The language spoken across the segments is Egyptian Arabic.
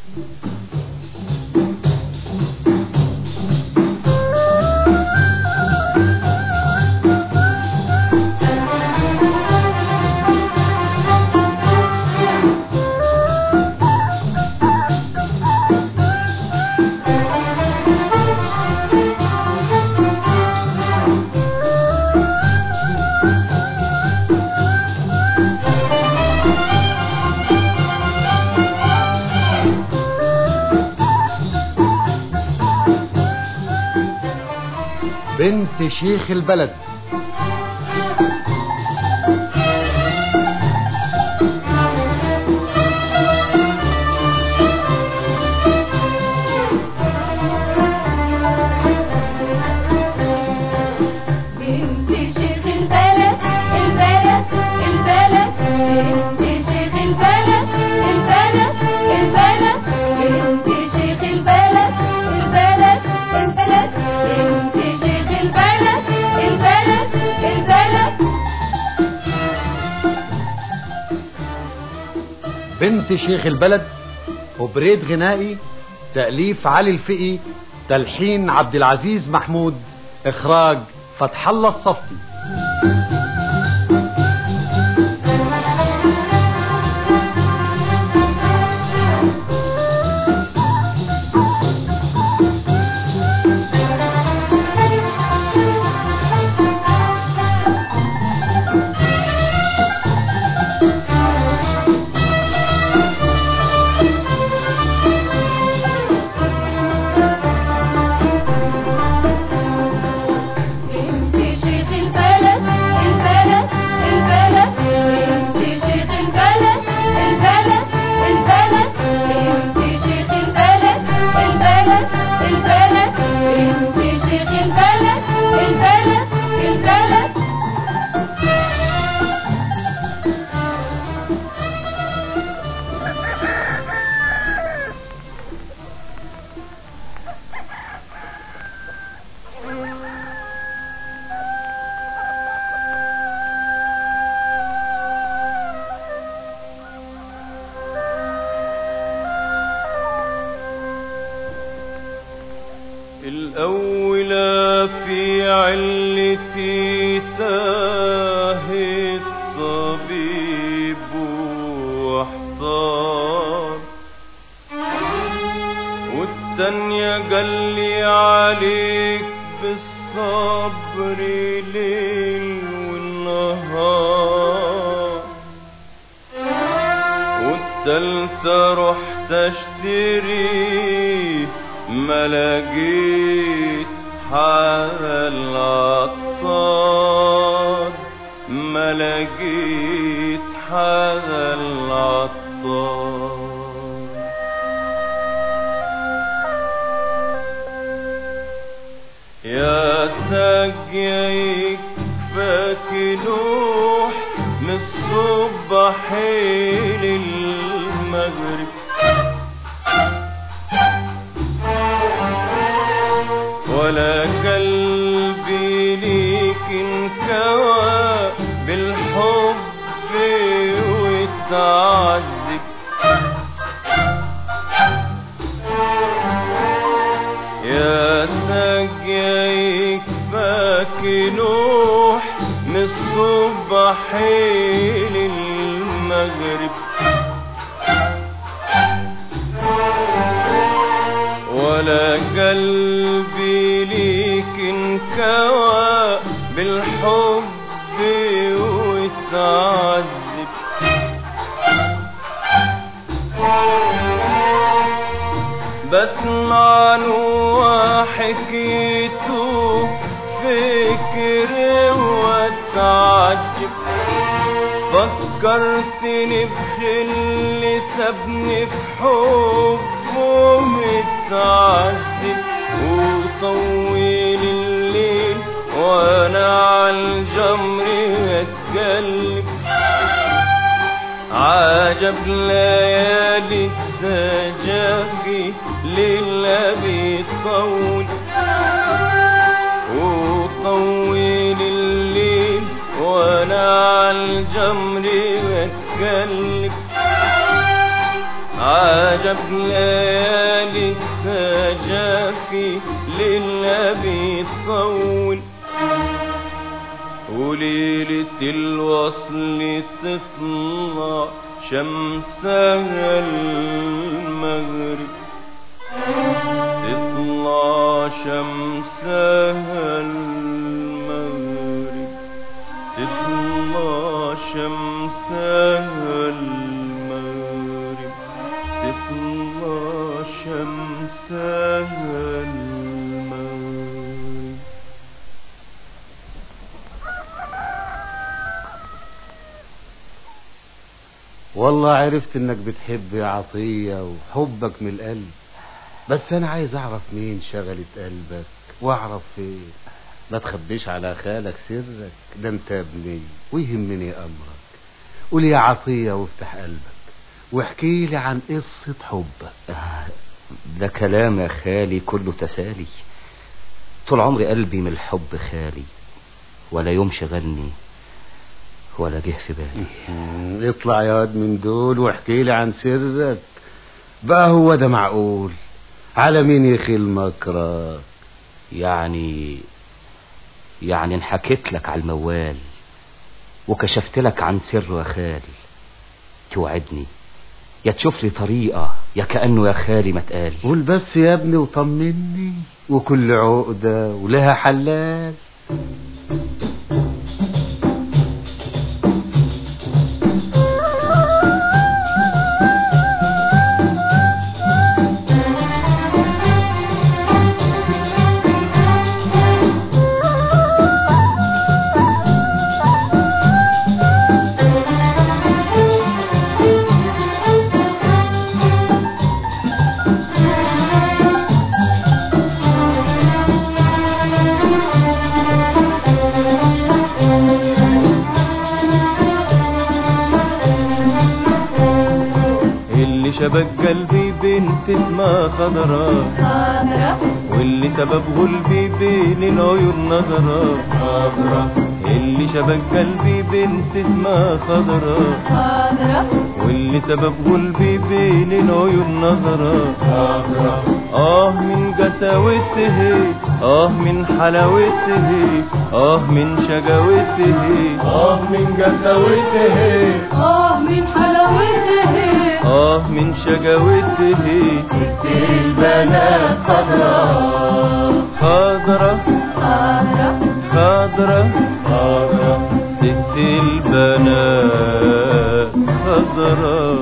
بنت شيخ البلد بنت شيخ البلد البلد البلد بنت شيخ البلد البلد البلد بنت شيخ البلد البلد البلد بنت شيخ البلد البلد البلد بنت شيخ البلد وبريد غنائي تأليف علي الفقي تلحين عبد العزيز محمود إخراج فتح الله الصفتي بنت شيخ البلد البلد البلد بنت شيخ البلد البلد البلد بنت شيخ البلد البلد البلد بنت شيخ البلد البلد البلد الأولى في علتي تاه الطبيب واحتار والتانية قال لي عليك بالصبر ليل والنهار والتالتة رحت اشتري ما لقيت حال عطار ما لقيت حال عطار يا ساقيك فاكلوح من الصبح للمغرب ولا قلبي ليك انكوى بالحب والتعذب يا ساقيك فاكي نوح من الصبح للمغرب ولا قلبي ليك انكوى بالحب والتعذب بسمع نوع حكيته فكر وتعجب فكرتني بخل سابني في حبه متعذب وطويل الليل وانا عالجمر اتقلب عجب ليالي الدجاجي للأبي طول وطويل الليل وانا عالجمر بتقلب عجب ليالي بتطول وليلة الوصل تطلع شمسها المغرب تطلع شمسها المغرب تطلع شمسها المغرب تطلع شمسها المغرب والله عرفت انك بتحب يا عطية وحبك من القلب بس انا عايز اعرف مين شغلت قلبك واعرف فين ما تخبيش على خالك سرك ده انت ابني ويهمني امرك قول يا عطية وافتح قلبك واحكي لي عن قصة حبك ده كلام يا خالي كله تسالي طول عمري قلبي من الحب خالي ولا يوم شغلني ولا جه في بالي مم، اطلع يا واد من دول واحكي لي عن سرك بقى هو ده معقول على مين يخيل مكرك يعني يعني انحكيت لك على الموال وكشفت لك عن سر يا خالي توعدني يا تشوف لي طريقة يا كأنه يا خالي ما اتقال قول بس يا ابني وطمني وكل عقدة ولها حلال اللي شبك قلبي بنت اسمها خضرا خضرة واللي سبب قلبي بين العيون نظرة خضرا اللي شبك قلبي بنت اسمها خضرا خضرة واللي سبب قلبي بين العيون نظرة خضرا آه من قساوته آه من حلاوته آه من شقاوته آه من قساوته آه من حلاوته آه من شقاوته البنات خضرة خضرة خضرة خضرة خضرة ست البنات خضرة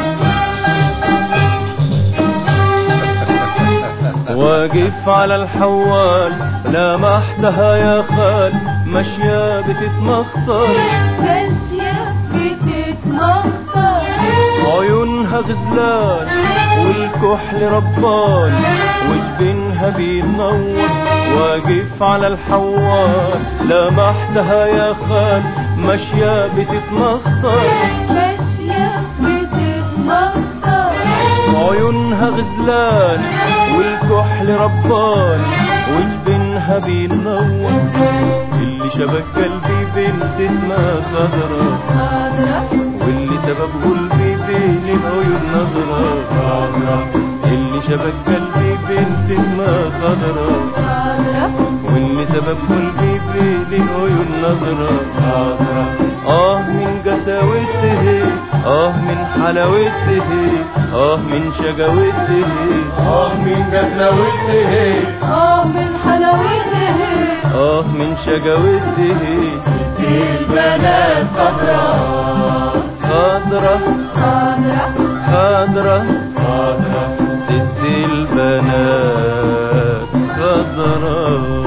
واقف على الحوال لمحتها يا خال ماشية بتتمخطر ماشية بتتمخطر عيونها غزلان والكحل ربان وجبينها بينور واقف على الحوال لمحتها يا خال ماشية بتتمخطر ماشية بتتمخطر عيونها غزلان والكحل ربان وجبينها بينور اللي شبك قلبي بنت اسمها خضرا خضرة واللي سبب قلبي بين العيون نظرة خضرا اللي شبك قلبي بنت اسمها خضرا خضرة واللي سبب قلبي بين العيون نظرة خضرا آه من قساوته آه من حلاوته آه من شقاوته آه من قساوته آه من حلاوته آه من شقاوته البنات خضرة خضرة خضرة خضرة خضرة ست البنات خضرة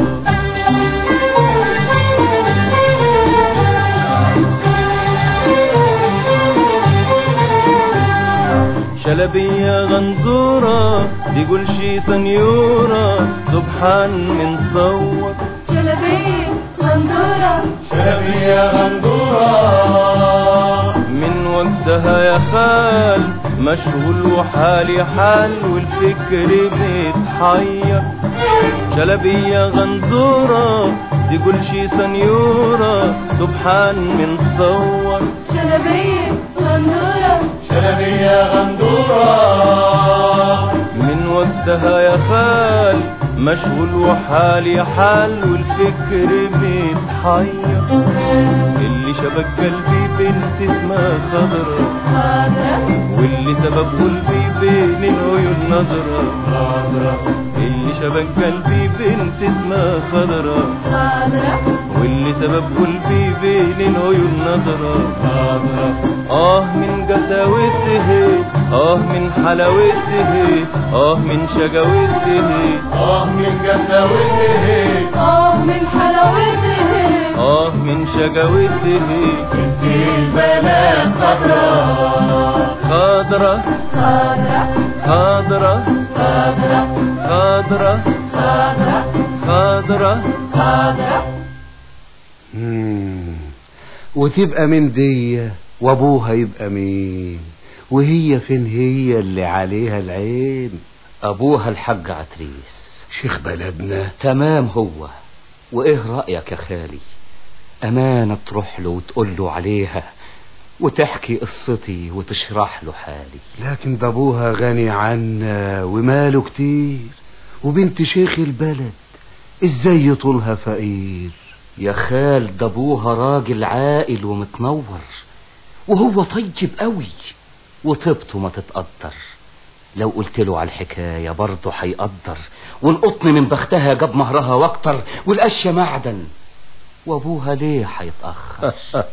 شلبية غندورة يقول شي سنيورة سبحان من صور شلبية غندورة شلبية غندورة من وقتها يا خال مشغول وحالي حال والفكر بيتحير شلبية غندورة تقول شي سنيورة سبحان من صور شلبية غندورة شلبية غندورة من وقتها يا خال مشغول وحالي حال والفكر متحير اللي شبك قلبي بنت اسمها خضرة خضرة واللي سبب قلبي بين العيون نظرة اللي شبك قلبي بنت اسمها خضرة خضرة واللي سبب قلبي بين العيون نظرة آه من قساوته آه من حلاوته آه من شقاوته اه من قساوته اه من حلاوته آه من شقاوته البنات خضراء خضرة خضرة خضرة خضرة خضرة خضرة خضرة خضرة مم. وتبقى من دي وابوها يبقى مين وهي فين هي اللي عليها العين ابوها الحاج عتريس شيخ بلدنا تمام هو وايه رأيك يا خالي امانة تروح له وتقول له عليها وتحكي قصتي وتشرح له حالي لكن ده ابوها غني عنا وماله كتير وبنت شيخ البلد ازاي يطولها فقير يا خال ده ابوها راجل عاقل ومتنور وهو طيب قوي وطيبته ما تتقدر لو قلت له على الحكاية برضه هيقدر والقطن من بختها جاب مهرها واكتر والقشة معدن وابوها ليه هيتأخر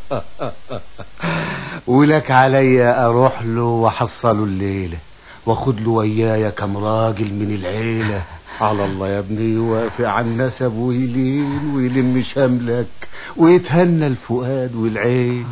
ولك عليا اروح له واحصله الليلة واخد له ويايا كم راجل من العيلة على الله يا ابني يوافق عن النسب ويلين ويلم شملك ويتهنى الفؤاد والعين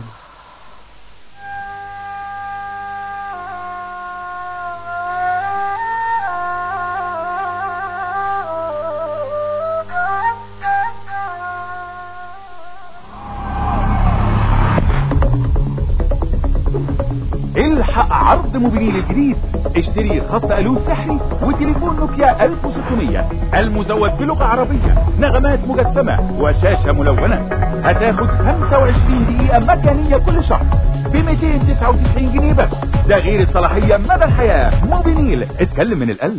الحق عرض موبينيل الجديد اشتري خط الو سحري وتليفون نوكيا 1600 المزود بلغة عربية نغمات مجسمة وشاشة ملونة هتاخد 25 دقيقة مجانية كل شهر ب 299 جنيه بس ده غير الصلاحية مدى الحياة موبينيل اتكلم من القلب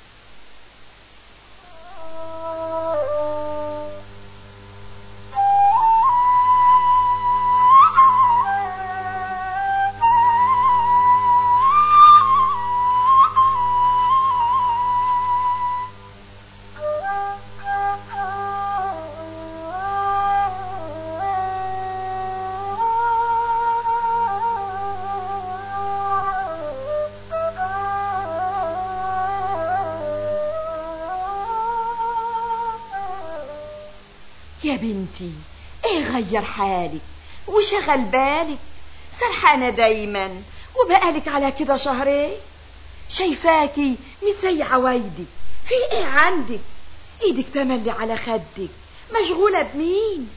يا بنتي ايه غير حالك وشغل بالك سرحانة دايما وبقالك على كده شهرين شايفاكي مش زي عوايدك في ايه عندك ايدك تملي على خدك مشغولة بمين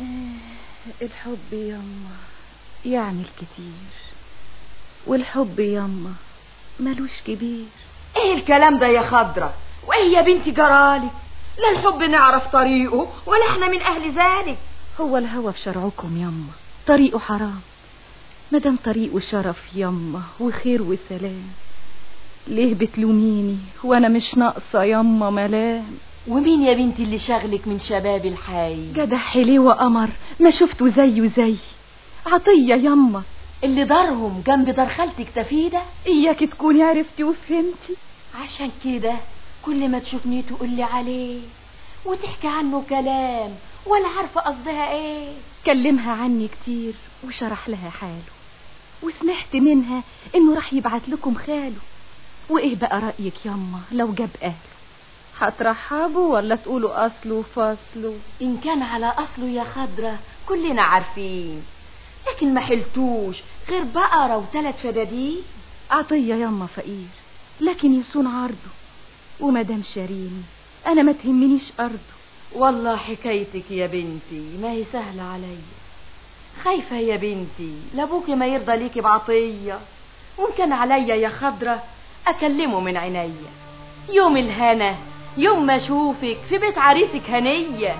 الحب يما يعني الكتير والحب يما ملوش كبير ايه الكلام ده يا خضرة وايه يا بنتي جرالك لا الحب نعرف طريقه ولا احنا من اهل ذلك هو الهوى في شرعكم يما طريقه حرام مدام طريقه شرف يما وخير وسلام ليه بتلوميني وانا مش ناقصه يما ملام ومين يا بنتي اللي شغلك من شباب الحي جدع حليه وقمر ما شفته زيه زي عطيه يما اللي دارهم جنب دار خالتك تفيدة اياك تكوني عرفتي وفهمتي عشان كده كل ما تشوفني تقولي عليه وتحكي عنه كلام ولا عارفة قصدها ايه كلمها عني كتير وشرح لها حاله وسمعت منها انه راح يبعت لكم خاله وايه بقى رأيك يما لو جاب اهله هترحبوا ولا تقولوا اصله وفصله ان كان على اصله يا خضرة كلنا عارفين لكن ما حلتوش غير بقرة وثلاث فدادين عطية يما فقير لكن يصون عرضه ومدام شاريني انا ما تهمنيش ارضه والله حكايتك يا بنتي ما هي سهلة عليا خايفة يا بنتي لابوكي ما يرضى ليكي بعطية وان كان عليا يا خضرة اكلمه من عينيا يوم الهنا يوم ما اشوفك في بيت عريسك هنيه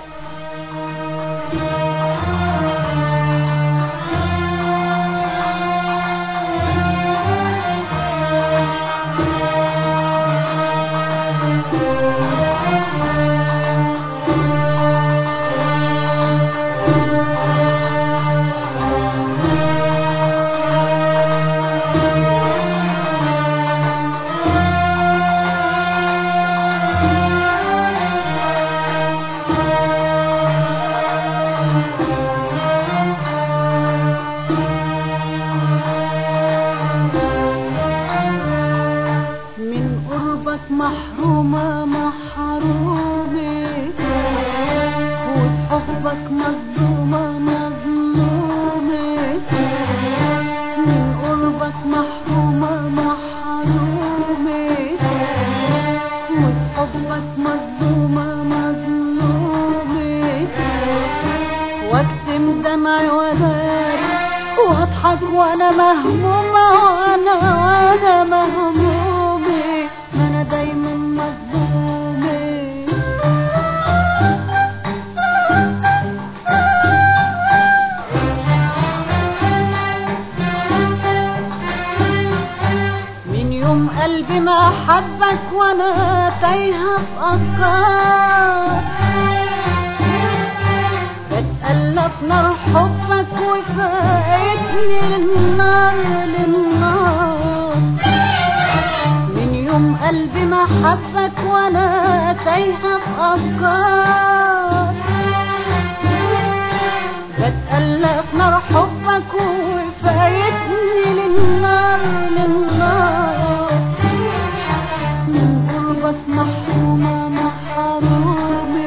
حبك مظلومة مظلومة من قربك محرومة محرومة وبحبك مظلومة مظلومة واكتم دمعي وداري واضحك وانا مهمومة وانا وانا مهمومة ما انا دايما مظلومة من يوم قلبي ما حبك وانا تايهة في افكار بتألف نار حبك وفايتني للنار للنار من يوم قلبي ما حبك وانا تايهة في افكار بتألف نار حبك وفايتني للنار للنار من قربك محرومة محرومة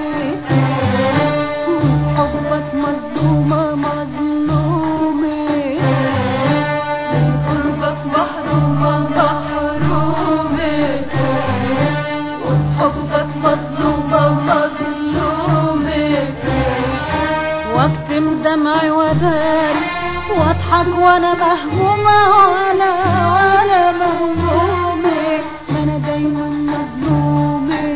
حبك مظلومة مظلومة من قربك محرومة محرومة وحبك مظلومة مظلومة واكتم دمعي وداري واضحك وانا مهمومة وانا وانا مهمومة ما انا دايما مظلومة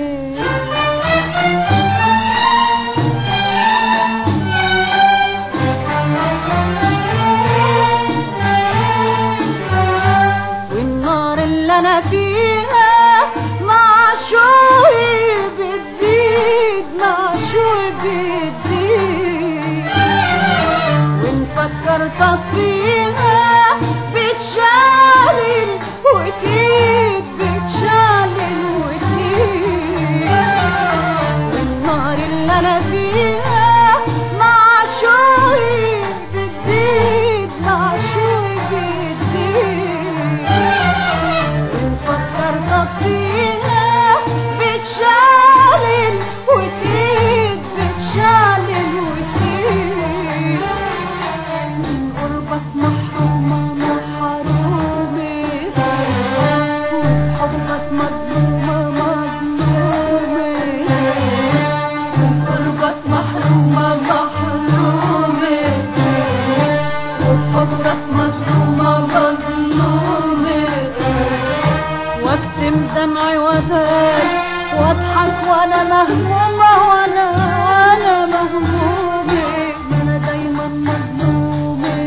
والنار اللي انا فيها مع شوي بتزيد مع شوي بتزيد وان فكرت اطفيها بتشعلل وتزيد بتشعلل وتزيد والنار اللي انا فيها مع شوي بتزيد مع شوي بتزيد وان فكرت اطفيها بتشعلل وتزيد بتشعلل وتزيد من قربك محرومة محرومة حبك مظلومة مظلومة من قربك محرومة محرومة وحبك مظلومة مظلومة واكتم دمعي وداري واضحك وانا مهمومة وانا وانا مهمومة ما انا دايما مظلومة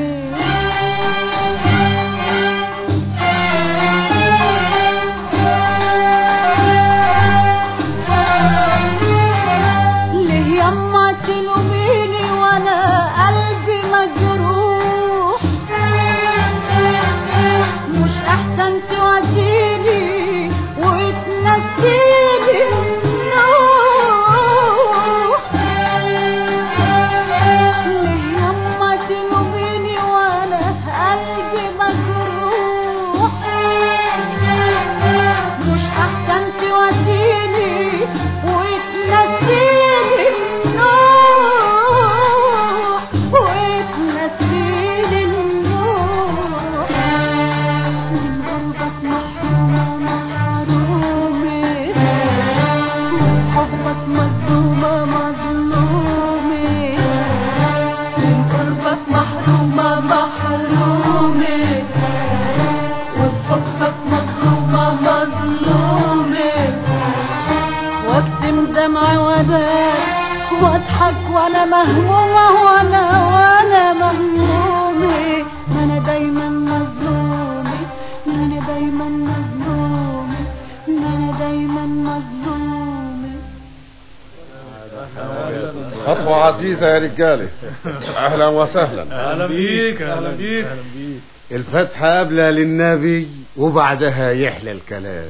ليه يما تلوميني وانا قلبي مجروح مش احسن توعديني وتنسيني النوح ليه يما تلوميني وانا قلبي مجروح مش احسن توعديني وتنسيني النوح وتنسيني النوح من قلبك محرومة محرومة حبك مظلومة مظلومة من قلبك محرومة محرومة وبحبك مظلومة مظلومة واكتم دمعي وداري واضحك وانا مهمومة وانا وانا مهمومة ما انا دايما مظلومة ما انا دايما مظلومة ما انا دايما مظلومة خطوة عزيزة يا رجالة أهلا وسهلا اهلا بيك اهلا بيك الفتحة قبلها للنبي وبعدها يحلى الكلام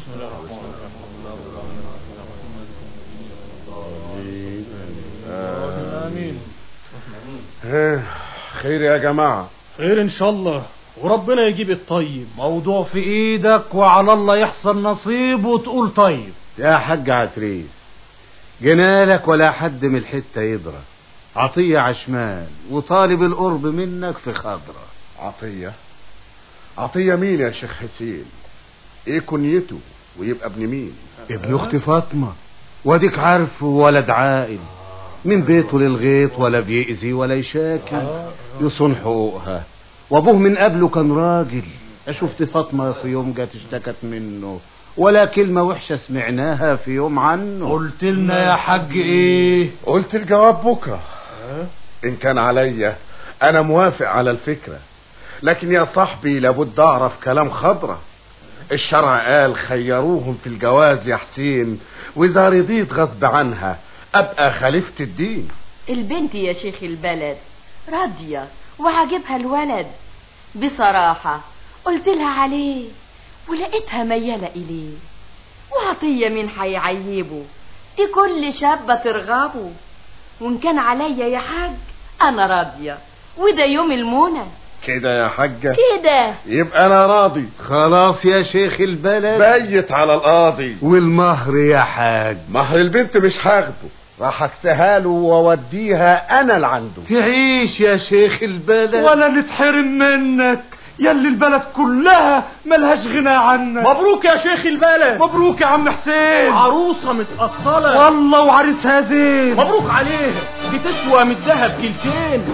امين آه، خير يا جماعة خير ان شاء الله وربنا يجيب الطيب موضوع في ايدك وعلى الله يحصل نصيب وتقول طيب يا حاج عتريس جنالك ولا حد من الحتة يضرب عطية عشمان وطالب القرب منك في خضرة عطية عطية مين يا شيخ حسين ايه كنيته ويبقى ابن مين ابن اخت فاطمة واديك عارفه ولد عاقل من بيته للغيط ولا بيأذي ولا يشاكل يصون حقوقها وابوه من قبله كان راجل شفت فاطمة في يوم جت اشتكت منه ولا كلمة وحشة سمعناها في يوم عنه قلت لنا يا حاج ايه قلت الجواب بكرة ان كان عليا انا موافق على الفكرة لكن يا صاحبي لابد اعرف كلام خضرة الشرع قال خيروهم في الجواز يا حسين واذا رضيت غصب عنها ابقى خليفة الدين البنت يا شيخ البلد راضية وعجبها الولد بصراحة قلت لها عليه ولقيتها ميالة إليه وعطية مين هيعيبه دي كل شابة ترغبه وإن كان عليا يا حاج أنا راضية وده يوم المنى كده يا حاجة كده يبقى انا راضي خلاص يا شيخ البلد بيت على القاضي والمهر يا حاج مهر البنت مش هاخده راح اكسها له واوديها انا اللي عنده تعيش يا شيخ البلد ولا نتحرم منك يلي البلد كلها ملهاش غنى عنك مبروك يا شيخ البلد مبروك يا عم حسين عروسة متأصلة والله وعريسها زين مبروك عليها دي تسوى من الذهب كيلتين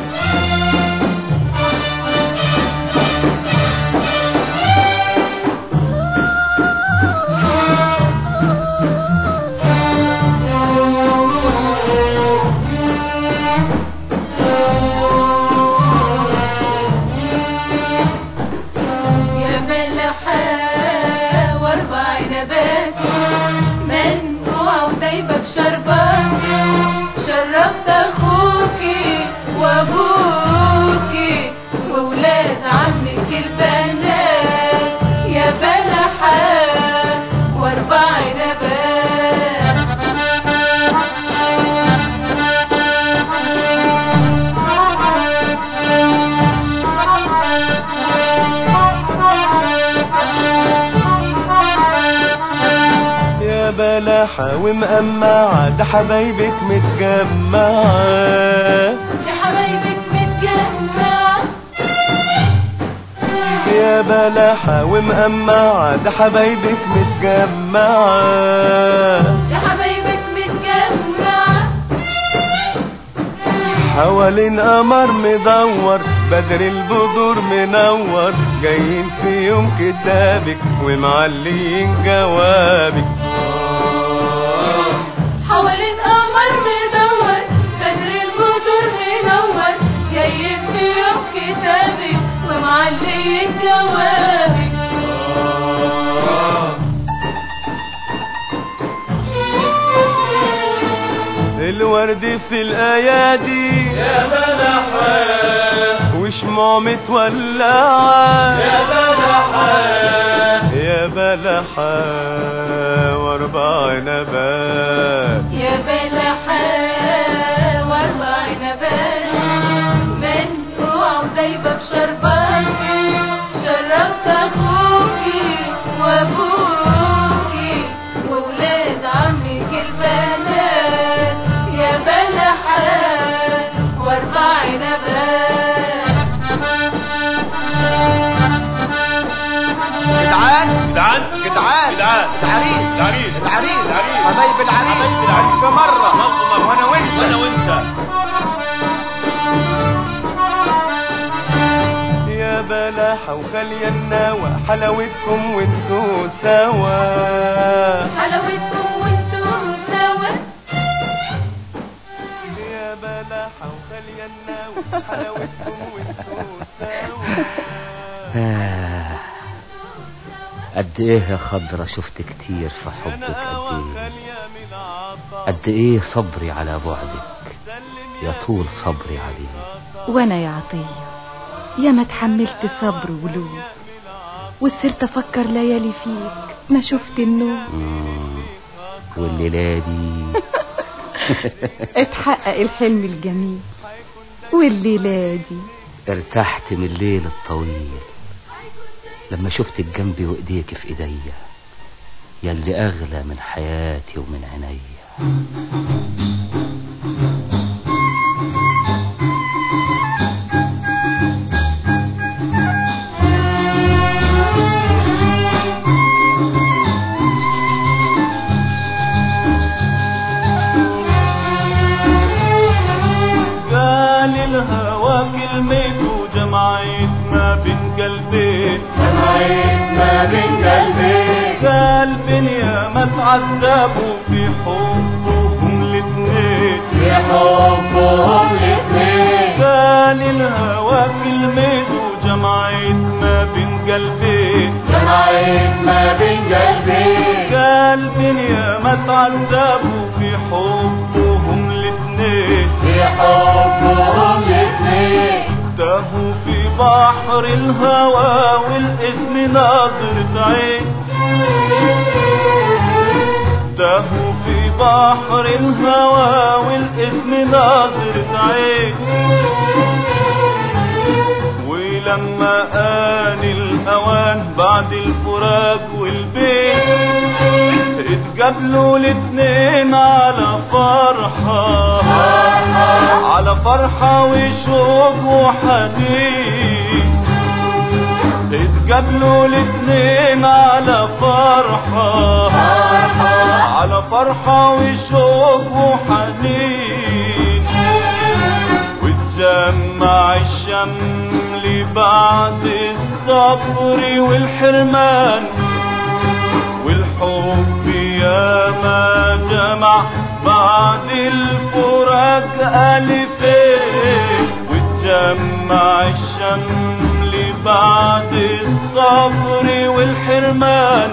يا ملحة واربع نبات منقوع ودايبة بشربات شرفت اخوكي وابوكي وولاد عمك البنات يا بلحة واربع يا بلاحة ومقمعة ده حبايبك متجمعة يا حبايبك متجمعة يا بلاحة ومقمعة ده حبايبك متجمعة يا حبايبك متجمعة حوالين قمر مدور بدر البدور منور جايين في يوم كتابك ومعلين جوابك حوالين قمر مدور بدر البدور منور جاي في يوم كتابي ومعلي جوابي الورد في الايادي يا بلحة وشموع متولعة يا بلحة يا بلحة واربع نبات يا بلحة واربع نبات منقوع ودايبة بشربات شرفت اخوكي وابوكي وولاد عمك البنات يا بلحة واربع جدعان جدعان جدعان جدعان العريس العريس العريس العريس حبايب العريس حبايب العريس في مرة وانا وانت وانا وانت يا بلاحة وخالية النوى حلاوتكم وانتوا سوا حلاوتكم وانتم سوا يا بلاحة وخالية النوى حلاوتكم وانتوا سوا آه. قد ايه يا خضرة شفت كتير في حبك قد ايه قد ايه صبري على بعدك يا طول صبري عليه وانا يا عطية يا ما اتحملت صبر ولوم وصرت افكر ليالي فيك ما شفت النوم مم. والليلة دي اتحقق الحلم الجميل والليلة دي ارتحت من الليل الطويل لما شفتك جنبي وايديك في ايديا يلي اغلى من حياتي ومن عينيا كلمته جمعت ما بين قلبين جمعت ما بين قلبين قلبين يا ما تعذبوا في حبهم الاتنين في حبهم الاتنين قال الهوى كلمته جمعت ما بين قلبين جمعت ما بين قلبين قلبين يا ما تعذبوا في حبهم الاتنين في حبهم الاتنين تاهوا في بحر الهوى والاسم ناظرة عين تاهوا في بحر الهوى والاسم ناظرة عين ولما آن الأوان بعد الفراق والبيت اتقابلوا الاتنين على فرحة على فرحة وشوق وحنين اتقابلوا الاتنين على فرحة على فرحة وشوق وحنين وتجمع الشمل بعد الصبر والحرمان والحب يا ما جمع بعد الفراق ألفين وتجمع الشمل بعد الصبر والحرمان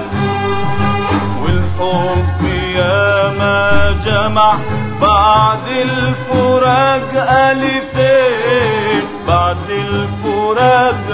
والحب يا ما جمع بعد الفراق ألفين بعد الفراق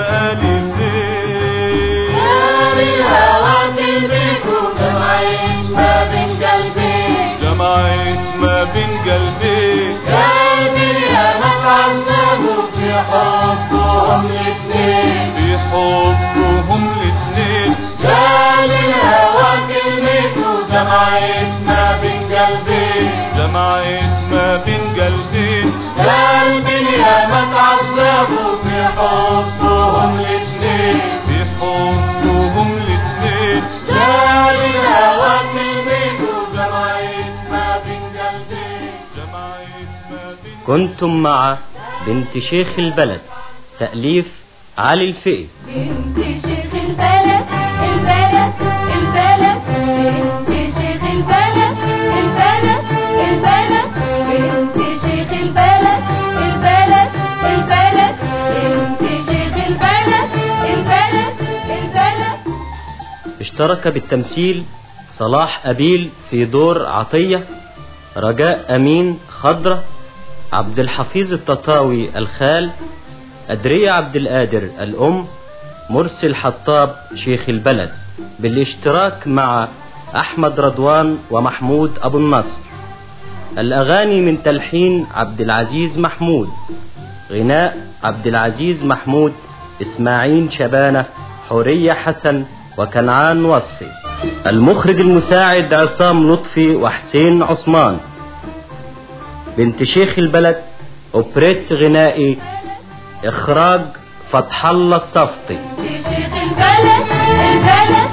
ألفين نار الهوى كلمته جمعت ما بين قلبين جمعت ما بين قلبين قلبي يا ما تعذبوا في حبهم الاتنين في حبهم الاتنين قال الهوى كلمته جمعت ما بين قلبين جمعت ما بين قلبين قلبي يا ما تعذبوا في حبهم الاتنين في حبهم الاتنين قال الهوى كلمته جمعت ما بين قلبين جمعت ما بين كنتم مع بنت شيخ البلد تأليف علي الفقي بنت شيخ البلد البلد البلد بنت شيخ البلد البلد البلد بنت شيخ البلد البلد البلد بنت شيخ البلد البلد البلد اشترك بالتمثيل صلاح أبيل في دور عطية رجاء أمين خضرة عبد الحفيظ التطاوي الخال أدرية عبد القادر الأم مرسي الحطاب شيخ البلد بالاشتراك مع أحمد رضوان ومحمود أبو النصر الأغاني من تلحين عبد العزيز محمود غناء عبد العزيز محمود إسماعيل شبانة حورية حسن وكنعان وصفي المخرج المساعد عصام لطفي وحسين عثمان بنت شيخ البلد أوبريت غنائي إخراج فتح الله الصفطي بنت شيخ البلد البلد